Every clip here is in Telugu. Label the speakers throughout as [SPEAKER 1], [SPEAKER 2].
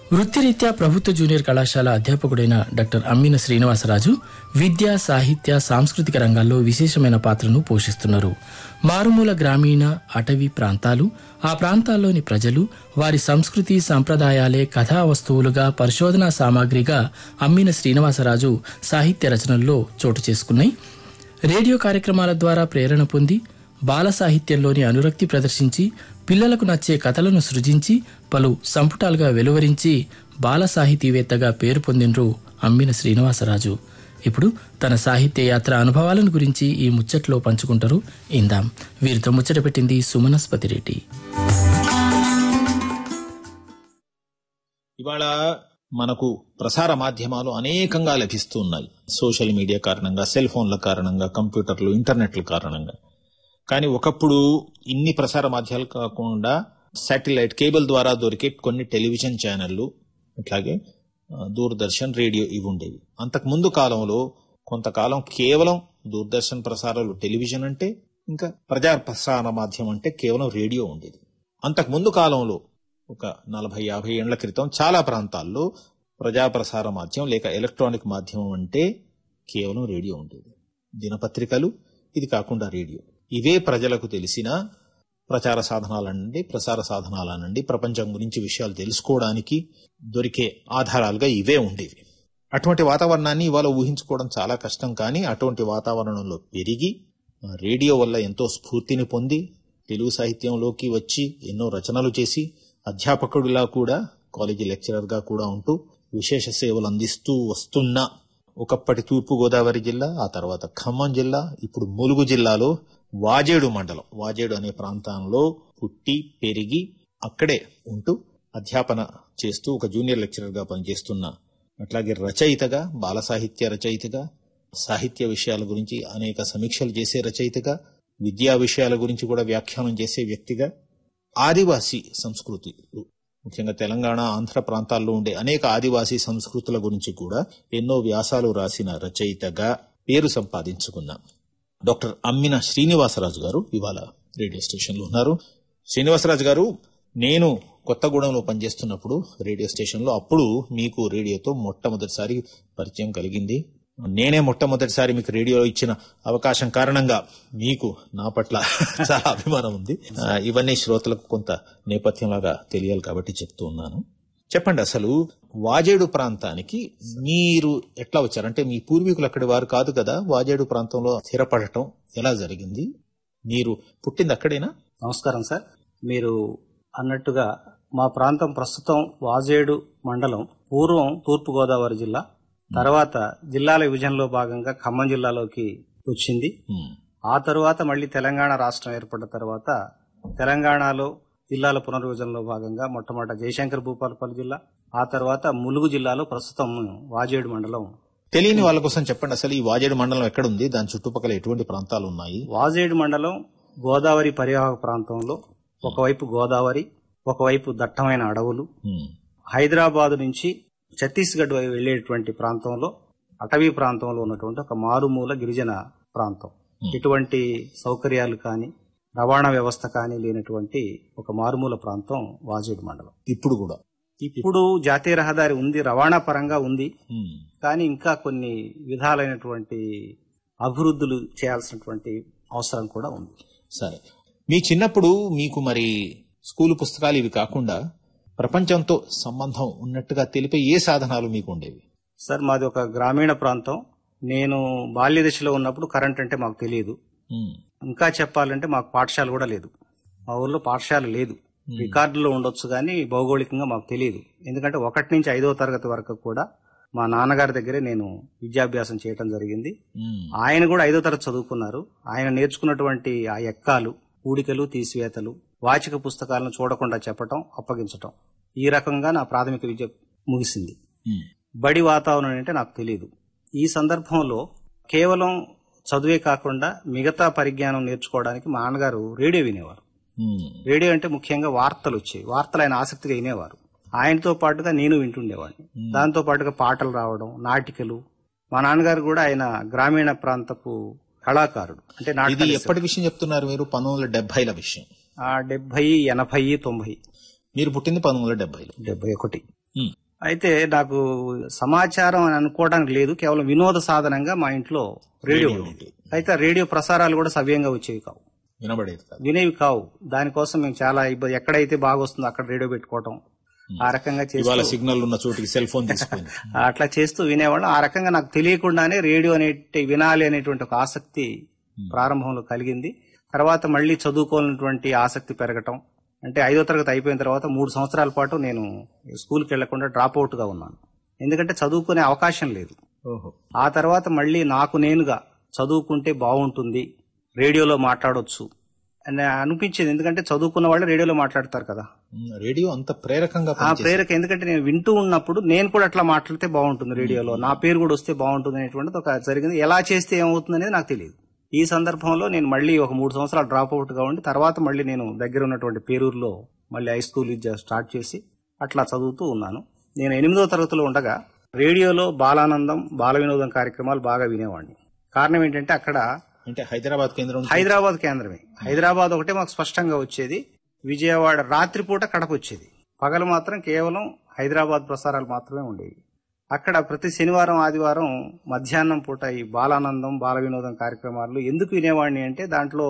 [SPEAKER 1] వృత్తిరీత్యా ప్రభుత్వ జూనియర్ కళాశాల అధ్యాపకుడైన డాక్టర్ అమ్మిన శ్రీనివాసరాజు విద్య సాహిత్య సాంస్కృతిక రంగాల్లో విశేషమైన పాత్రను పోషిస్తున్నారు మారుమూల గ్రామీణ అటవీ ప్రాంతాలు ఆ ప్రాంతాల్లోని ప్రజలు వారి సంస్కృతి సంప్రదాయాలే కథా వస్తువులుగా పరిశోధనా సామాగ్రిగా అమ్మిన శ్రీనివాసరాజు సాహిత్య రచనల్లో చోటు చేసుకున్నాయి రేడియో కార్యక్రమాల ద్వారా ప్రేరణ పొంది బాల సాహిత్యంలోని అనురక్తి ప్రదర్శించి పిల్లలకు నచ్చే కథలను సృజించి పలు సంపుటాలుగా వెలువరించి బాల సాహితీవేత్తగా పేరు పొందినరు అమ్మిన శ్రీనివాసరాజు ఇప్పుడు తన సాహిత్య యాత్ర అనుభవాలను గురించి ఈ ముచ్చట్లో పంచుకుంటారు ఇందాం వీరితో ముచ్చట పెట్టింది సుమనస్పతి రెడ్డి
[SPEAKER 2] ఇవాళ మనకు ప్రసార మాధ్యమాలు అనేకంగా లభిస్తూ ఉన్నాయి సోషల్ మీడియా కారణంగా సెల్ ఫోన్ల కారణంగా కంప్యూటర్లు ఇంటర్నెట్ల కారణంగా కానీ ఒకప్పుడు ఇన్ని ప్రసార మాధ్యమాలు కాకుండా శాటిలైట్ కేబుల్ ద్వారా దొరికే కొన్ని టెలివిజన్ ఛానళ్లు అట్లాగే ఆ, దూరదర్శన్ రేడియో ఇవి ఉండేవి అంతకు ముందు కాలంలో కొంతకాలం కేవలం దూరదర్శన్ ప్రసారాలు టెలివిజన్ అంటే ఇంకా ప్రజా ప్రసార మాధ్యమం అంటే కేవలం రేడియో ఉండేది అంతకు ముందు కాలంలో ఒక నలభై యాభై ఏళ్ల క్రితం చాలా ప్రాంతాల్లో ప్రజా ప్రసార మాధ్యమం లేక ఎలక్ట్రానిక్ మాధ్యమం అంటే కేవలం రేడియో ఉండేది దినపత్రికలు ఇది కాకుండా రేడియో ఇవే ప్రజలకు తెలిసిన ప్రచార సాధనాల నుండి ప్రసార సాధనాల నుండి ప్రపంచం గురించి విషయాలు తెలుసుకోవడానికి దొరికే ఆధారాలుగా ఇవే ఉండేవి అటువంటి వాతావరణాన్ని ఇవాళ ఊహించుకోవడం చాలా కష్టం కానీ అటువంటి వాతావరణంలో పెరిగి ఆ రేడియో వల్ల ఎంతో స్ఫూర్తిని పొంది తెలుగు సాహిత్యంలోకి వచ్చి ఎన్నో రచనలు చేసి అధ్యాపకుడిలా కూడా కాలేజీ లెక్చరర్గా కూడా ఉంటూ విశేష సేవలు అందిస్తూ వస్తున్న ఒకప్పటి తూర్పు గోదావరి జిల్లా ఆ తర్వాత ఖమ్మం జిల్లా ఇప్పుడు ములుగు జిల్లాలో వాజేడు మండలం వాజేడు అనే ప్రాంతంలో పుట్టి పెరిగి అక్కడే ఉంటూ అధ్యాపన చేస్తూ ఒక జూనియర్ లెక్చరర్గా పనిచేస్తున్న అట్లాగే రచయితగా బాల సాహిత్య రచయితగా సాహిత్య విషయాల గురించి అనేక సమీక్షలు చేసే రచయితగా విద్యా విషయాల గురించి కూడా వ్యాఖ్యానం చేసే వ్యక్తిగా ఆదివాసీ సంస్కృతి ముఖ్యంగా తెలంగాణ ఆంధ్ర ప్రాంతాల్లో ఉండే అనేక ఆదివాసీ సంస్కృతుల గురించి కూడా ఎన్నో వ్యాసాలు రాసిన రచయితగా పేరు సంపాదించుకున్న డాక్టర్ అమ్మిన శ్రీనివాసరాజు గారు ఇవాళ రేడియో స్టేషన్లో ఉన్నారు శ్రీనివాసరాజు గారు నేను కొత్తగూడెంలో పనిచేస్తున్నప్పుడు రేడియో స్టేషన్లో అప్పుడు మీకు రేడియోతో మొట్టమొదటిసారి పరిచయం కలిగింది నేనే మొట్టమొదటిసారి మీకు రేడియో ఇచ్చిన అవకాశం కారణంగా మీకు నా పట్ల చాలా అభిమానం ఉంది ఆ, ఇవన్నీ శ్రోతలకు కొంత నేపథ్యంలాగా తెలియాలి కాబట్టి చెప్తూ ఉన్నాను చెప్పండి అసలు వాజేడు ప్రాంతానికి మీరు ఎట్లా వచ్చారు అంటే మీ పూర్వీకులు అక్కడి వారు కాదు కదా వాజేడు ప్రాంతంలో స్థిరపడటం ఎలా జరిగింది మీరు పుట్టింది అక్కడేనా
[SPEAKER 3] నమస్కారం సార్ మీరు అన్నట్టుగా మా ప్రాంతం ప్రస్తుతం వాజేడు మండలం పూర్వం తూర్పు గోదావరి జిల్లా తర్వాత జిల్లాల విభజనలో భాగంగా ఖమ్మం జిల్లాలోకి వచ్చింది
[SPEAKER 2] ఉమ్,
[SPEAKER 3] ఆ తరువాత మళ్ళీ తెలంగాణ రాష్ట్రం ఏర్పడిన తర్వాత తెలంగాణలో జిల్లాల పునర్విభజనలో భాగంగా మొట్టమొదట జయశంకర్ భూపాలపల్లి జిల్లా ఆ తర్వాత ములుగు జిల్లాలో ప్రస్తుతం వాజేడు మండలం
[SPEAKER 2] తెలియని వాళ్ళ కోసం చెప్పండి అసలు ఈ వాజేడు మండలం ఎక్కడ ఉంది దాని చుట్టుపక్కల ఎటువంటి ప్రాంతాలు ఉన్నాయి
[SPEAKER 3] వాజేడు మండలం గోదావరి పరివాహక ప్రాంతంలో ఒకవైపు గోదావరి ఒకవైపు దట్టమైన అడవులు
[SPEAKER 2] ఉమ్,
[SPEAKER 3] హైదరాబాద్ నుంచి ఛత్తీస్గఢ్ వైపు వెళ్లేటువంటి ప్రాంతంలో అటవీ ప్రాంతంలో ఉన్నటువంటి ఒక మారుమూల గిరిజన ప్రాంతం ఎటువంటి సౌకర్యాలు కానీ రవాణా వ్యవస్థ కానీ లేనటువంటి ఒక మారుమూల ప్రాంతం వాజేడు మండలం
[SPEAKER 2] ఇప్పుడు కూడా
[SPEAKER 3] ఇప్పుడు జాతీయ రహదారి ఉంది రవాణా పరంగా ఉంది
[SPEAKER 2] ఉమ్,
[SPEAKER 3] కానీ ఇంకా కొన్ని విధాలైనటువంటి అభివృద్ధులు చేయాల్సినటువంటి అవసరం కూడా ఉంది
[SPEAKER 2] సరే మీ చిన్నప్పుడు మీకు మరి స్కూలు పుస్తకాలు ఇవి కాకుండా ప్రపంచంతో సంబంధం ఉన్నట్టుగా తెలిపే ఏ సాధనాలు మీకు ఉండేవి
[SPEAKER 3] సార్ మాది ఒక గ్రామీణ ప్రాంతం నేను బాల్య దశలో ఉన్నప్పుడు కరెంట్ అంటే మాకు తెలియదు
[SPEAKER 2] ఉమ్,
[SPEAKER 3] ఇంకా చెప్పాలంటే మాకు పాఠశాల కూడా లేదు మా ఊర్లో పాఠశాల లేదు రికార్డులో ఉండొచ్చు కానీ భౌగోళికంగా మాకు తెలియదు ఎందుకంటే ఒకటి నుంచి ఐదవ తరగతి వరకు కూడా మా నాన్నగారి దగ్గరే నేను విద్యాభ్యాసం చేయటం జరిగింది
[SPEAKER 2] ఉమ్,
[SPEAKER 3] ఆయన కూడా ఐదో తరగతి చదువుకున్నారు ఆయన నేర్చుకున్నటువంటి ఆ ఎక్కాలు ఊడికలు తీసివేతలు వాచిక పుస్తకాలను చూడకుండా చెప్పటం అప్పగించటం ఈ రకంగా నా ప్రాథమిక విద్య ముగిసింది
[SPEAKER 2] ఉమ్,
[SPEAKER 3] బడి వాతావరణం అంటే నాకు తెలియదు ఈ సందర్భంలో కేవలం చదువే కాకుండా మిగతా పరిజ్ఞానం నేర్చుకోవడానికి మా నాన్నగారు రేడియో వినేవారు
[SPEAKER 2] ఉమ్,
[SPEAKER 3] రేడియో అంటే ముఖ్యంగా వార్తలు వచ్చేవి వార్తలు ఆయన ఆసక్తిగా వినేవారు ఆయనతో పాటుగా నేను వింటుండేవాడిని దాంతో పాటుగా పాటలు రావడం నాటికలు మా నాన్నగారు కూడా ఆయన గ్రామీణ ప్రాంతపు కళాకారుడు అంటే
[SPEAKER 2] ఇది
[SPEAKER 3] నాటకాలు
[SPEAKER 2] ఎప్పటి విషయం చెప్తున్నారు మీరు పంతొమ్మిది వందల డెబ్బైల విషయం
[SPEAKER 3] ఆ డెబ్బై ఎనభై తొంభై
[SPEAKER 2] మీరు పుట్టింది పంతొమ్మిది వందల డెబ్బైలో
[SPEAKER 3] డెబ్బై ఒకటి
[SPEAKER 2] ఉమ్.
[SPEAKER 3] అయితే నాకు సమాచారం అని అనుకోవడానికి లేదు కేవలం వినోద సాధనంగా మా ఇంట్లో రేడియో
[SPEAKER 2] రేడియో
[SPEAKER 3] ఉండేది అయితే ఆ రేడియో ప్రసారాలు కూడా సవ్యంగా వచ్చేవి కావు
[SPEAKER 2] వినబడేది కాదు
[SPEAKER 3] వినేవి కావు దానికోసం మేము చాలా ఇబ్బంది ఎక్కడైతే బాగా వస్తుందో అక్కడ రేడియో పెట్టుకోవటం ఆ రకంగా
[SPEAKER 2] ఇవాళ
[SPEAKER 3] చేస్తూ
[SPEAKER 2] సిగ్నల్ ఉన్న చోటికి సెల్ ఫోన్ తీసుకుంది
[SPEAKER 3] అట్లా చేస్తూ వినేవాళ్ళం ఆ రకంగా నాకు తెలియకుండానే రేడియో అనే వినాలి అనేటువంటి ఒక ఆసక్తి ప్రారంభంలో కలిగింది తర్వాత మళ్ళీ చదువుకోవాలన్నటువంటి ఆసక్తి పెరగటం అంటే ఐదో తరగతి అయిపోయిన తర్వాత మూడు సంవత్సరాల పాటు నేను స్కూల్కి వెళ్లకుండా డ్రాప్ అవుట్ గా ఉన్నాను ఎందుకంటే చదువుకునే అవకాశం లేదు
[SPEAKER 2] ఓహో
[SPEAKER 3] ఆ తర్వాత మళ్ళీ నాకు నేనుగా చదువుకుంటే బాగుంటుంది రేడియోలో మాట్లాడొచ్చు అని అనిపించేది ఎందుకంటే చదువుకున్న వాళ్ళు రేడియోలో మాట్లాడతారు కదా
[SPEAKER 2] ఉమ్, రేడియో అంత ప్రేరకంగా
[SPEAKER 3] ఆ
[SPEAKER 2] పనిచేసేది.
[SPEAKER 3] ప్రేరక ఎందుకంటే నేను వింటూ ఉన్నప్పుడు నేను కూడా అట్లా మాట్లాడితే బాగుంటుంది రేడియోలో నా పేరు కూడా వస్తే బాగుంటుంది అనేటువంటిది ఒక జరిగింది ఎలా చేస్తే ఏమవుతుంది అనేది నాకు తెలియదు ఈ సందర్భంలో నేను మళ్ళీ ఒక మూడు సంవత్సరాలు డ్రాప్ అవుట్ గా ఉండి తర్వాత మళ్ళీ నేను దగ్గర ఉన్నటువంటి పేరూరులో మళ్ళీ హై స్కూల్ విద్య స్టార్ట్ చేసి అట్లా చదువుతూ ఉన్నాను నేను ఎనిమిదో తరగతిలో ఉండగా రేడియోలో బాలానందం బాల వినోదం కార్యక్రమాలు బాగా వినేవాడిని కారణం ఏంటంటే అక్కడ
[SPEAKER 2] అంటే హైదరాబాద్ కేంద్రం నుంచి
[SPEAKER 3] హైదరాబాద్ కేంద్రమే హైదరాబాద్ ఒకటే మాకు స్పష్టంగా వచ్చేది విజయవాడ రాత్రిపూట కడప వచ్చేది పగలు మాత్రం కేవలం హైదరాబాద్ ప్రసారాలు మాత్రమే ఉండేవి అక్కడ ప్రతి శనివారం ఆదివారం మధ్యాహ్నం పూట ఈ బాలానందం బాల వినోదం కార్యక్రమాలు ఎందుకు వినేవాడిని అంటే దాంట్లో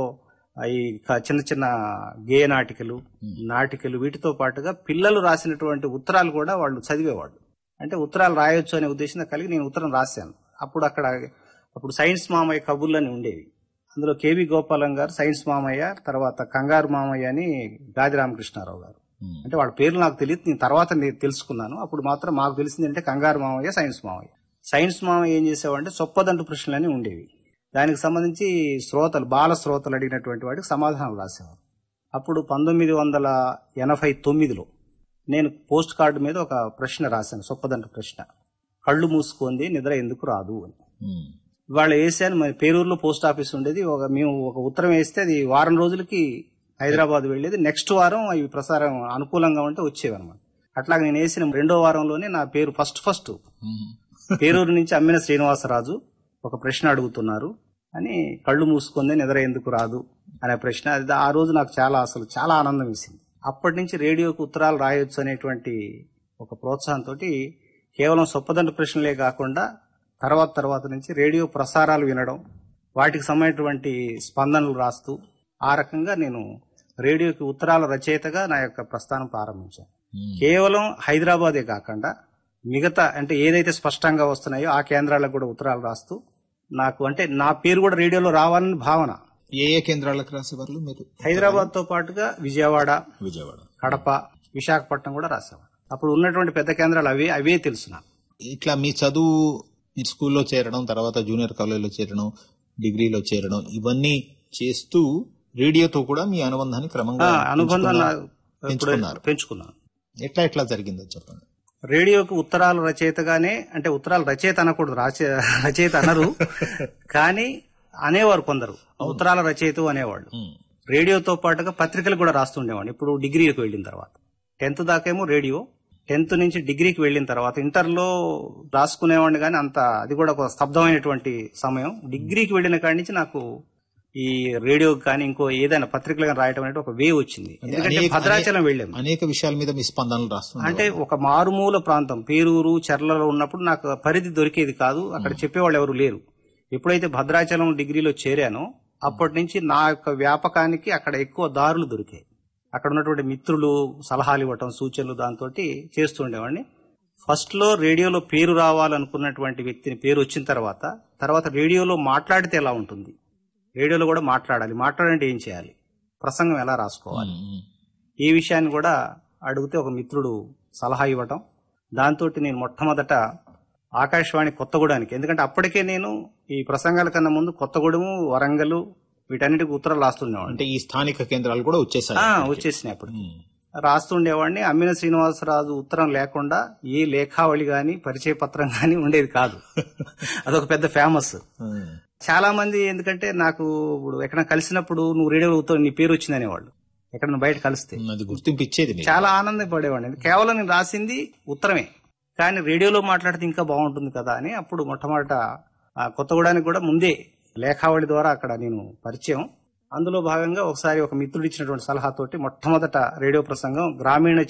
[SPEAKER 3] ఈ క- చిన్న చిన్న గేయ నాటికలు నాటికలు వీటితో పాటుగా పిల్లలు రాసినటువంటి ఉత్తరాలు కూడా వాళ్ళు చదివేవాళ్ళు అంటే ఉత్తరాలు రాయొచ్చు అనే ఉద్దేశంతో కలిగి నేను ఉత్తరం రాశాను అప్పుడు అక్కడ అప్పుడు సైన్స్ మామయ్య కబుర్లు అని ఉండేవి అందులో కేవి గోపాలం గారు సైన్స్ మామయ్య తర్వాత కంగారు మామయ్య అని గాది రామకృష్ణారావు గారు
[SPEAKER 2] ఉమ్,
[SPEAKER 3] అంటే వాళ్ళ పేర్లు నాకు తెలియదు నేను తర్వాత నేను తెలుసుకున్నాను అప్పుడు మాత్రం మాకు తెలిసింది అంటే కంగారు మామయ్య సైన్స్ మామయ్య సైన్స్ మామయ్య ఏం చేసేవాడంటే సొప్పదంటు ప్రశ్నలని ఉండేవి దానికి సంబంధించి శ్రోతలు బాల శ్రోతలు అడిగినటువంటి వాటికి సమాధానం రాసేవారు అప్పుడు పంతొమ్మిది వందల ఎనభై తొమ్మిదిలో నేను పోస్ట్ కార్డు మీద ఒక ప్రశ్న రాశాను సొప్పదంటు ప్రశ్న కళ్ళు మూసుకుంది నిద్ర ఎందుకు రాదు అని
[SPEAKER 2] ఉమ్,
[SPEAKER 3] ఇవాళ వేసాను మరి పేరూరులో పోస్ట్ ఆఫీస్ ఉండేది ఒక మేము ఒక ఉత్తరం వేస్తే అది వారం రోజులకి హైదరాబాద్ వెళ్ళేది నెక్స్ట్ వారం అవి ప్రసారం అనుకూలంగా ఉంటే వచ్చేవి అనమాట అట్లాగే నేను వేసిన రెండో వారంలోనే నా పేరు ఫస్ట్ ఫస్ట్
[SPEAKER 2] ఉమ్.
[SPEAKER 3] పేరూరు నుంచి అమ్మిన శ్రీనివాసరాజు ఒక ప్రశ్న అడుగుతున్నారు అని కళ్ళు మూసుకుంది నిద్ర ఎందుకు రాదు అనే ప్రశ్న అది ఆ రోజు నాకు చాలా అసలు చాలా ఆనందం వేసింది అప్పటి నుంచి రేడియోకు ఉత్తరాలు రాయొచ్చు అనేటువంటి ఒక ప్రోత్సాహంతో కేవలం సొప్పదండ ప్రశ్నలే కాకుండా తర్వాత తర్వాత నుంచి రేడియో ప్రసారాలు వినడం వాటికి సంబంధించినటువంటి స్పందనలు రాస్తూ ఆ రకంగా నేను రేడియోకి ఉత్తరాల రచయితగా నా యొక్క ప్రస్థానం ప్రారంభించాను
[SPEAKER 2] ఉమ్.
[SPEAKER 3] కేవలం హైదరాబాదే కాకుండా మిగతా అంటే ఏదైతే స్పష్టంగా వస్తున్నాయో ఆ కేంద్రాలకు కూడా ఉత్తరాలు రాస్తూ నాకు అంటే నా పేరు కూడా రేడియోలో రావాలని భావన
[SPEAKER 2] ఏ ఏ కేంద్రాలకు రాసేవాళ్ళు మీరు
[SPEAKER 3] హైదరాబాద్ తో పాటుగా విజయవాడ
[SPEAKER 2] విజయవాడ
[SPEAKER 3] కడప విశాఖపట్నం కూడా రాసేవాడు అప్పుడు ఉన్నటువంటి పెద్ద కేంద్రాలు అవే అవే తెలుసు నాకు
[SPEAKER 2] ఇట్లా మీ చదువు మీ స్కూల్లో చేరడం తర్వాత జూనియర్ కాలేజీలో చేరడం డిగ్రీలో చేరడం ఇవన్నీ చేస్తూ రేడియోతో కూడా మీ అనుబంధాన్ని క్రమంగా
[SPEAKER 3] ఆ, అనుబంధం నా-
[SPEAKER 2] పెంచుకున్నారు.
[SPEAKER 3] ఇప్పుడు
[SPEAKER 2] పెంచుకున్నారు
[SPEAKER 3] పెంచుకున్నాను
[SPEAKER 2] ఎట్లా ఎట్లా జరిగిందో చెప్పండి
[SPEAKER 3] రేడియోకు ఉత్తరాలు రచయితగానే అంటే ఉత్తరాలు రచయిత అనకూడదు రాచ- రచయిత అనరు కానీ అనేవారు కొందరు ఉత్తరాల రచయిత అనేవాళ్ళు
[SPEAKER 2] ఉమ్,
[SPEAKER 3] రేడియోతో పాటుగా పత్రికలు కూడా రాస్తుండేవాడిని ఇప్పుడు డిగ్రీకి వెళ్ళిన తర్వాత టెన్త్ దాకేమో రేడియో టెన్త్ నుంచి డిగ్రీకి వెళ్ళిన తర్వాత ఇంటర్లో రాసుకునేవాడిని కానీ అంత అది కూడా ఒక స్తబ్దమైనటువంటి సమయం డిగ్రీకి వెళ్ళిన కాడి నుంచి నాకు ఈ రేడియో కానీ ఇంకో ఏదైనా పత్రికలు కానీ రాయటం అనేది ఒక వే వచ్చింది ఎందుకంటే
[SPEAKER 2] అనేక-
[SPEAKER 3] భద్రాచలం వెళ్ళాము
[SPEAKER 2] అనేక విషయాల మీద మీ స్పందనలు రాస్తున్నారు
[SPEAKER 3] అంటే ఒక మారుమూల ప్రాంతం పేరూరు చెర్లలో ఉన్నప్పుడు నాకు పరిధి దొరికేది కాదు అక్కడ చెప్పేవాళ్ళు ఎవరు లేరు ఎప్పుడైతే భద్రాచలం డిగ్రీలో చేరానో అప్పటి నుంచి నా యొక్క వ్యాపకానికి అక్కడ ఎక్కువ దారులు దొరికాయి అక్కడ ఉన్నటువంటి మిత్రులు సలహాలు ఇవ్వటం సూచనలు దాంతో చేస్తుండేవాడిని ఫస్ట్ లో రేడియోలో పేరు రావాలనుకున్నటువంటి వ్యక్తిని పేరు వచ్చిన తర్వాత తర్వాత రేడియోలో మాట్లాడితే ఎలా ఉంటుంది రేడియోలో కూడా మాట్లాడాలి మాట్లాడంటే ఏం చేయాలి ప్రసంగం ఎలా రాసుకోవాలి
[SPEAKER 2] ఉమ్, ఉమ్.
[SPEAKER 3] ఈ విషయాన్ని కూడా అడిగితే ఒక మిత్రుడు సలహా ఇవ్వటం దాంతో నేను మొట్టమొదట ఆకాశవాణి కొత్తగూడానికి ఎందుకంటే అప్పటికే నేను ఈ ప్రసంగాల కన్నా ముందు కొత్తగూడెము వరంగల్ వీటన్నిటికి ఉత్తరాలు రాస్తుండేవాడిని
[SPEAKER 2] అంటే ఈ స్థానిక కేంద్రాలు కూడా వచ్చేసాయి
[SPEAKER 3] ఆ, వచ్చేసినాయి అప్పుడు
[SPEAKER 2] ఉమ్,
[SPEAKER 3] రాస్తుండేవాడిని అమ్మిన శ్రీనివాసరాజు ఉత్తరం లేకుండా ఏ లేఖావళి గాని పరిచయ పత్రం గాని ఉండేది కాదు అదొక పెద్ద ఫేమస్
[SPEAKER 2] ఉమ్.
[SPEAKER 3] చాలా మంది ఎందుకంటే నాకు ఇప్పుడు ఎక్కడ కలిసినప్పుడు నువ్వు రేడియోలో ఉత్తరం నీ పేరు వచ్చింది అనేవాళ్ళు ఎక్కడ బయట కలిస్తే
[SPEAKER 2] అది గుర్తింపు ఇచ్చేది మీకు.
[SPEAKER 3] చాలా ఆనందపడేవాడిని కేవలం నేను రాసింది ఉత్తరమే కానీ రేడియోలో మాట్లాడితే ఇంకా బాగుంటుంది కదా అని అప్పుడు మొట్టమొదట ఆ, కొత్తగూడానికి కూడా ముందే లేఖావళి ద్వారా అక్కడ నేను పరిచయం అందులో భాగంగా ఒకసారి ఒక మిత్రుడు ఇచ్చినటువంటి సలహాతోటి మొట్టమొదట రేడియో ప్రసంగం గ్రామీణ